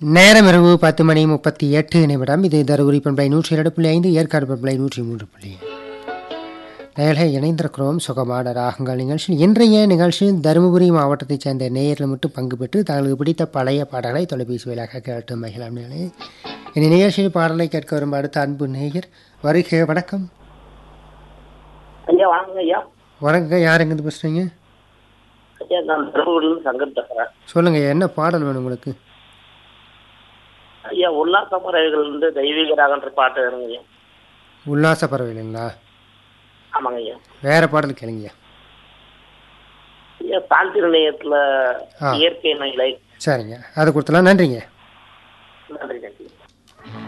நேரம் இரவு பத்து மணி முப்பத்தி எட்டு நிமிடம் இது தருமபுரி பண்பலை நூற்றி இரண்டு புள்ளி ஐந்து ஏற்காடு பண்பலை நூற்றி மூன்று புள்ளி நேயர்களே இணைந்திருக்கிறோம் சுகமான ராகங்கள் நிகழ்ச்சி இன்றைய நிகழ்ச்சியில் தருமபுரி மாவட்டத்தைச் சேர்ந்த நேயர்கள் மட்டும் பங்கு பெற்று தங்களுக்கு பிடித்த பழைய பாடல்களை தொலைபேசி வழியாக கேட்டு மகிழாம் நிலை இந்த நிகழ்ச்சியில் பாடலை கேட்க வரும் அடுத்த அன்பு நேயர் வருக வணக்கம் ஐயா வாங்க ஐயா வணங்க யாருங்க பேசுறீங்க ஐயா நான் தருமபுரியிலிருந்து சங்கர் பேசுறேன் சொல்லுங்க என்ன பாடல் வேணும் உங்களுக்கு ஐயா உல்லாச முறைகள் வந்து தெய்வீக ராகன்ற பாட்டு வேணுங்க ஐயா உல்லாச பறவை இல்லைங்களா ஆமாங்க ஐயா வேற பாடல் கேளுங்கய்யா ஐயா சாந்தி நிலையத்துல ஆ. இயற்கை நிலை சரிங்க அது கொடுத்தலாம் நன்றிங்க